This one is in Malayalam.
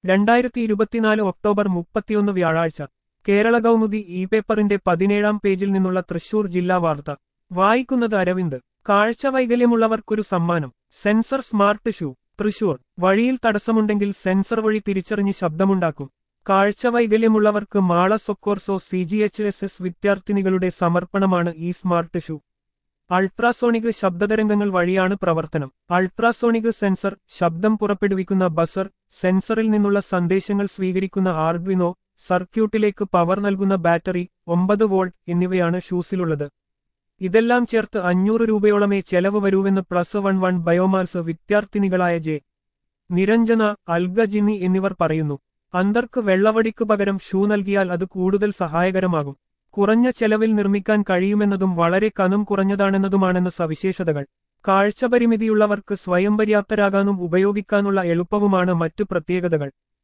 രണ്ടായിരത്തി ഇരുപത്തിനാല് ഒക്ടോബർ മുപ്പത്തിയൊന്ന് വ്യാഴാഴ്ച കേരള കൗമുദി ഇ പേപ്പറിന്റെ പതിനേഴാം പേജിൽ നിന്നുള്ള തൃശൂർ ജില്ലാ വാർത്ത വായിക്കുന്നത് അരവിന്ദ് കാഴ്ച വൈകല്യമുള്ളവർക്കൊരു സമ്മാനം സെൻസർ സ്മാർട്ട് ഷൂ തൃശൂർ വഴിയിൽ തടസ്സമുണ്ടെങ്കിൽ സെൻസർ വഴി തിരിച്ചറിഞ്ഞ് ശബ്ദമുണ്ടാക്കും കാഴ്ച വൈകല്യമുള്ളവർക്ക് Mala Socorro C G H S S വിദ്യാർത്ഥിനികളുടെ സമർപ്പണമാണ് ഈ സ്മാർട്ട് ഷൂ അൾട്രാസോണിക് ശബ്ദതരംഗങ്ങൾ വഴിയാണ് പ്രവർത്തനം അൾട്രാസോണിക് സെൻസർ ശബ്ദം പുറപ്പെടുവിക്കുന്ന ബസർ സെൻസറിൽ നിന്നുള്ള സന്ദേശങ്ങൾ സ്വീകരിക്കുന്ന ആർഡ്വിനോ സർക്യൂട്ടിലേക്ക് പവർ നൽകുന്ന ബാറ്ററി ഒമ്പത് വോൾട്ട് എന്നിവയാണ് ഷൂസിലുള്ളത് ഇതെല്ലാം ചേർത്ത് അഞ്ഞൂറ് രൂപയോളമേ ചെലവ് വരൂവെന്ന് പ്ലസ് വൺ വൺ ബയോമാൽസ് വിദ്യാർത്ഥിനികളായ ജെ നിരഞ്ജന അൽഗ ജിന്നി എന്നിവർ പറയുന്നു അന്തർക്ക് വെള്ളവടിക്കു പകരം ഷൂ നൽകിയാൽ അത് കൂടുതൽ സഹായകരമാകും കുറഞ്ഞ ചെലവിൽ നിർമ്മിക്കാൻ കഴിയുമെന്നതും വളരെ കനം കുറഞ്ഞതാണെന്നതുമാണെന്ന് സവിശേഷതകൾ കാഴ്ചപരിമിതിയുള്ളവർക്ക് സ്വയം പര്യാപ്തരാകാനും ഉപയോഗിക്കാനുള്ള എളുപ്പവുമാണ് മറ്റു പ്രത്യേകതകൾ